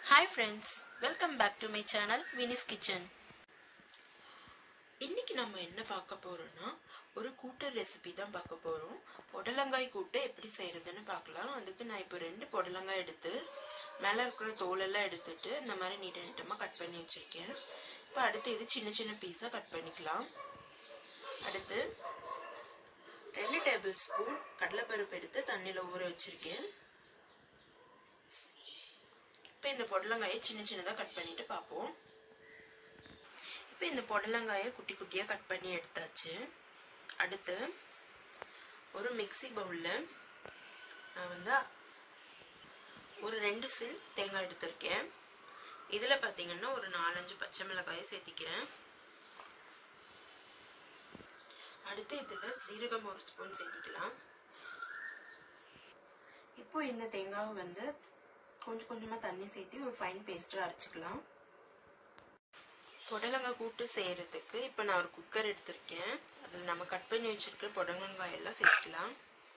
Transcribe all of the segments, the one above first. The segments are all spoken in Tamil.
hi friends welcome back to my channel Vini's kitchen இன்னைக்கு நம்ம என்ன பார்க்க போறோம்னா ஒரு கூட்டு ரெசிபி தான் பார்க்க போறோம் புடலங்காய் கூட்டு எப்படி செய்யறதுன்னு பார்க்கலாம் அதுக்கு நான் இப்போ ரெண்டு புடலங்காய் எடுத்து மேலே இருக்கிற தோலெல்லாம் எடுத்துட்டு இந்த மாதிரி நீட்ட நீட்டமாக கட் பண்ணி வச்சிருக்கேன் இப்போ அடுத்து இது சின்ன சின்ன பீஸாக கட் பண்ணிக்கலாம் அடுத்து ரெண்டு டேபிள் ஸ்பூன் கடலைப்பருப்பு எடுத்து தண்ணியில் ஊற வச்சிருக்கேன் இப்போ இந்த புடலங்காயை சின்ன சின்னதாக கட் பண்ணிட்டு பார்ப்போம் இப்போ இந்த புடலங்காயை குட்டி குட்டியாக கட் பண்ணி எடுத்தாச்சு அடுத்து ஒரு மிக்சி பவுலில் நான் வந்து ஒரு ரெண்டு சில் தேங்காய் எடுத்திருக்கேன் இதில் பார்த்தீங்கன்னா ஒரு நாலஞ்சு பச்சை மிளகாயை சேர்த்திக்கிறேன் அடுத்து இதில் சீரகம் ஒரு ஸ்பூன் சேர்த்திக்கலாம் இப்போ இந்த தேங்காவை வந்து கொஞ்சம் கொஞ்சமாக தண்ணி சேர்த்து ஒரு ஃபைன் பேஸ்ட்டாக அரைச்சிக்கலாம் புடலங்காய் கூட்டு செய்கிறதுக்கு இப்போ நான் ஒரு குக்கர் எடுத்திருக்கேன் அதில் நம்ம கட் பண்ணி வச்சுருக்க புடலங்காய் எல்லாம் சேர்த்துக்கலாம்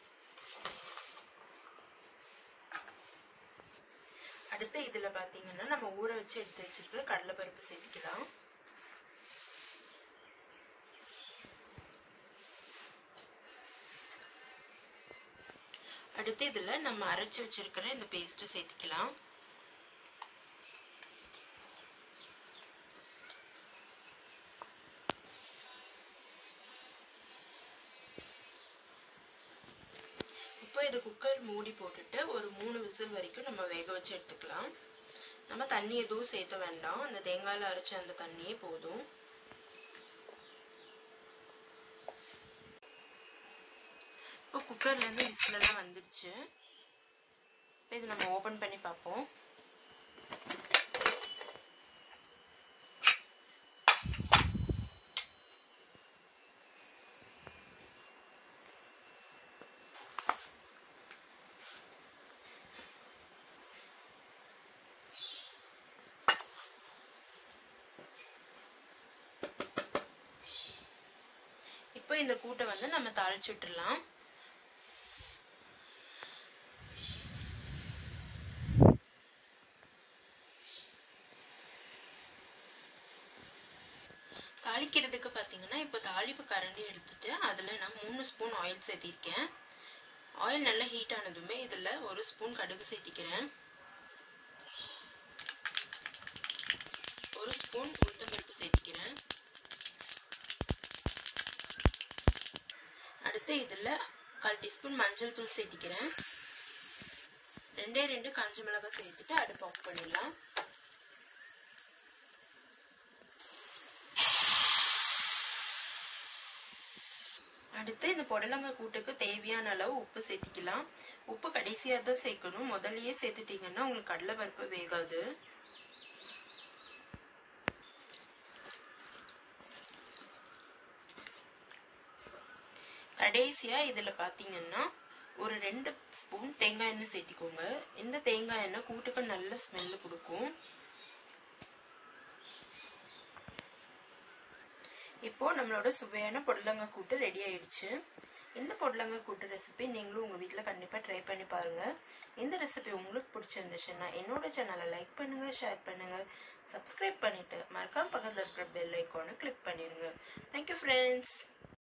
அடுத்து இதில் பார்த்தீங்கன்னா நம்ம ஊற வச்சு எடுத்து வச்சுருக்க கடலைப்பருப்பு சேர்த்துக்கலாம் அடுத்து இதில் நம்ம அரைச்சி வச்சிருக்கிற இந்த பேஸ்ட்டு சேர்த்துக்கலாம் இப்போ இது குக்கர் மூடி போட்டுட்டு ஒரு மூணு விசில் வரைக்கும் நம்ம வேக வச்சு எடுத்துக்கலாம் நம்ம தண்ணி எதுவும் சேர்த்த வேண்டாம் அந்த தேங்காயில் அரைச்ச அந்த தண்ணியே போதும் இப்போ குக்கர்லேருந்து விசிலெல்லாம் வந்துடுச்சு இப்போ இது நம்ம ஓப்பன் பண்ணி பார்ப்போம் இப்போ இந்த கூட்டை வந்து நம்ம தாளிச்சு விட்டுடலாம் தாளிக்கிறதுக்கு பார்த்தீங்கன்னா இப்போ தாளிப்பு கரண்டி எடுத்துட்டு அதில் நான் மூணு ஸ்பூன் ஆயில் சேர்த்திருக்கேன் ஆயில் நல்லா ஹீட் ஆனதுமே இதில் ஒரு ஸ்பூன் கடுகு சேர்த்திக்கிறேன் ஒரு ஸ்பூன் உளுத்தம்பருப்பு சேர்த்திக்கிறேன் அடுத்து இதில் கால் டீஸ்பூன் மஞ்சள் தூள் சேர்த்திக்கிறேன் ரெண்டே ரெண்டு காஞ்ச மிளகாய் சேர்த்துட்டு அடுப்பு ஆஃப் பண்ணிடலாம் அடுத்து இந்த புடலங்காய் கூட்டுக்கு தேவையான அளவு உப்பு சேர்த்திக்கலாம் உப்பு கடைசியாக தான் சேர்க்கணும் முதல்லயே சேர்த்துட்டிங்கன்னா உங்களுக்கு கடலை பருப்பு வேகாது கடைசியாக இதில் பார்த்தீங்கன்னா ஒரு ரெண்டு ஸ்பூன் தேங்காய் எண்ணெய் சேர்த்திக்கோங்க இந்த தேங்காய் எண்ணெய் கூட்டுக்கு நல்ல ஸ்மெல்லு கொடுக்கும் இப்போ நம்மளோட சுவையான புடலங்காய் கூட்டு ரெடி ஆயிடுச்சு இந்த புடலங்காய் கூட்டு ரெசிபி நீங்களும் உங்கள் வீட்டில் கண்டிப்பாக ட்ரை பண்ணி பாருங்கள் இந்த ரெசிபி உங்களுக்கு பிடிச்சிருந்துச்சுன்னா என்னோட சேனலை லைக் பண்ணுங்கள் ஷேர் பண்ணுங்கள் சப்ஸ்கிரைப் பண்ணிவிட்டு மறக்காம பக்கத்தில் இருக்கிற பெல் ஐக்கானை கிளிக் பண்ணிடுங்க தேங்க்யூ ஃப்ரெண்ட்ஸ்